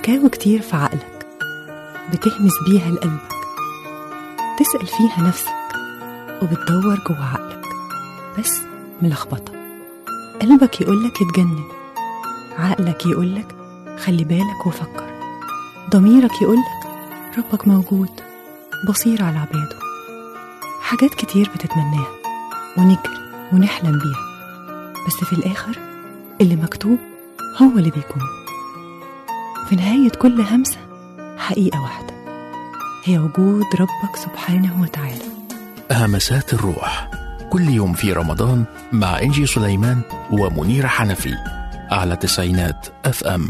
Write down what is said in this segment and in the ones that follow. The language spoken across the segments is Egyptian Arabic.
حكاوي كتير في عقلك بتهمس بيها لقلبك تسأل فيها نفسك وبتدور جوه عقلك بس ملخبطة قلبك يقولك اتجنن عقلك يقولك خلي بالك وفكر ضميرك يقولك ربك موجود بصير على عباده حاجات كتير بتتمناها ونجري ونحلم بيها بس في الآخر اللي مكتوب هو اللي بيكون في نهاية كل همسة حقيقة واحدة هي وجود ربك سبحانه وتعالى همسات الروح كل يوم في رمضان مع إنجي سليمان ومنير حنفي على تسعينات اف ام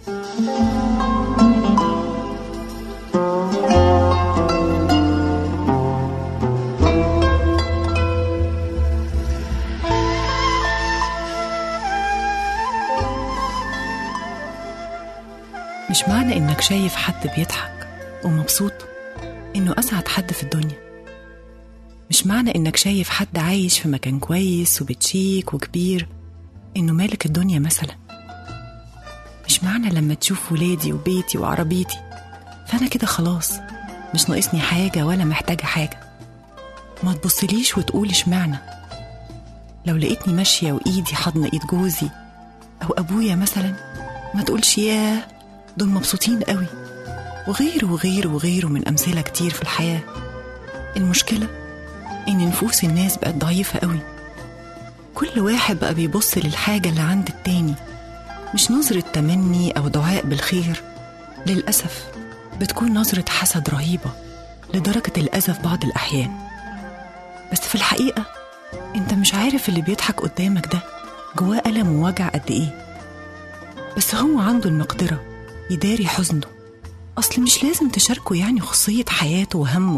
مش معنى إنك شايف حد بيضحك ومبسوط إنه أسعد حد في الدنيا مش معنى إنك شايف حد عايش في مكان كويس وبتشيك وكبير إنه مالك الدنيا مثلا مش معنى لما تشوف ولادي وبيتي وعربيتي فأنا كده خلاص مش ناقصني حاجة ولا محتاجة حاجة ما تبصليش وتقول اشمعنى لو لقيتني ماشية وإيدي حضن إيد جوزي أو أبويا مثلا ما تقولش ياه دول مبسوطين قوي وغيره وغيره وغيره من أمثلة كتير في الحياة المشكلة إن نفوس الناس بقت ضعيفة قوي كل واحد بقى بيبص للحاجة اللي عند التاني مش نظرة تمني أو دعاء بالخير للأسف بتكون نظرة حسد رهيبة لدرجة الأذى في بعض الأحيان بس في الحقيقة أنت مش عارف اللي بيضحك قدامك ده جواه ألم ووجع قد إيه بس هو عنده المقدرة يداري حزنه أصل مش لازم تشاركه يعني خصية حياته وهمه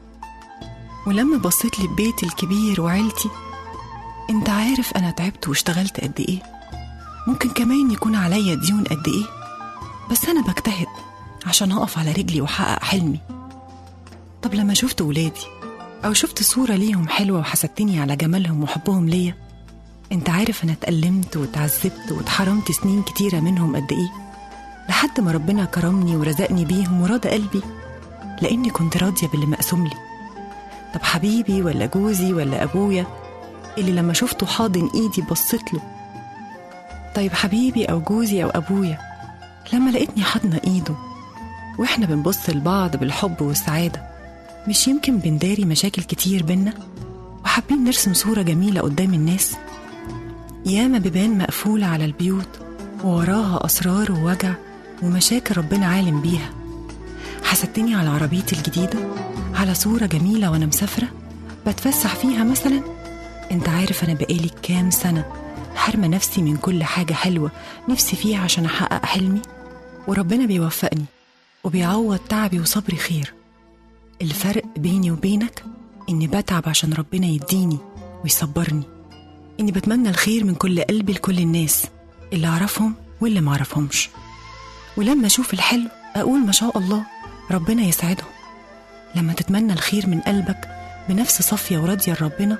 ولما بصيت لي ببيتي الكبير وعيلتي انت عارف انا تعبت واشتغلت قد ايه ممكن كمان يكون عليا ديون قد ايه بس انا بجتهد عشان اقف على رجلي واحقق حلمي طب لما شفت ولادي او شفت صورة ليهم حلوة وحسدتني على جمالهم وحبهم ليا انت عارف انا اتألمت واتعذبت واتحرمت سنين كتيرة منهم قد ايه لحد ما ربنا كرمني ورزقني بيهم ورضى قلبي لاني كنت راضية باللي مقسوم لي طب حبيبي ولا جوزي ولا ابويا اللي لما شفته حاضن ايدي بصيت له طيب حبيبي او جوزي او ابويا لما لقيتني حاضنه ايده واحنا بنبص لبعض بالحب والسعاده مش يمكن بنداري مشاكل كتير بينا وحابين نرسم صوره جميله قدام الناس ياما بيبان مقفوله على البيوت ووراها اسرار ووجع ومشاكل ربنا عالم بيها حسدتني على عربيتي الجديده على صوره جميله وانا مسافره بتفسح فيها مثلا انت عارف انا بقالي كام سنه حارمه نفسي من كل حاجه حلوه نفسي فيها عشان احقق حلمي وربنا بيوفقني وبيعوض تعبي وصبري خير الفرق بيني وبينك اني بتعب عشان ربنا يديني ويصبرني اني بتمنى الخير من كل قلبي لكل الناس اللي اعرفهم واللي معرفهمش ولما اشوف الحلو اقول ما شاء الله ربنا يسعدهم لما تتمنى الخير من قلبك بنفس صافيه وراضيه لربنا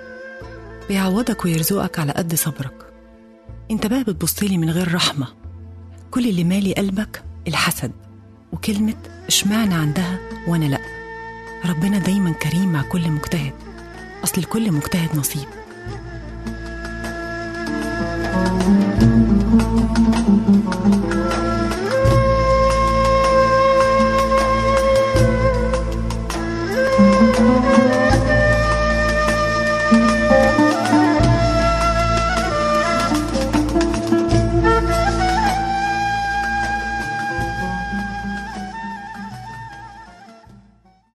بيعوضك ويرزقك على قد صبرك انت بقى بتبصلي من غير رحمة كل اللي مالي قلبك الحسد وكلمة اشمعنى عندها وانا لأ ربنا دايما كريم مع كل مجتهد أصل لكل مجتهد نصيب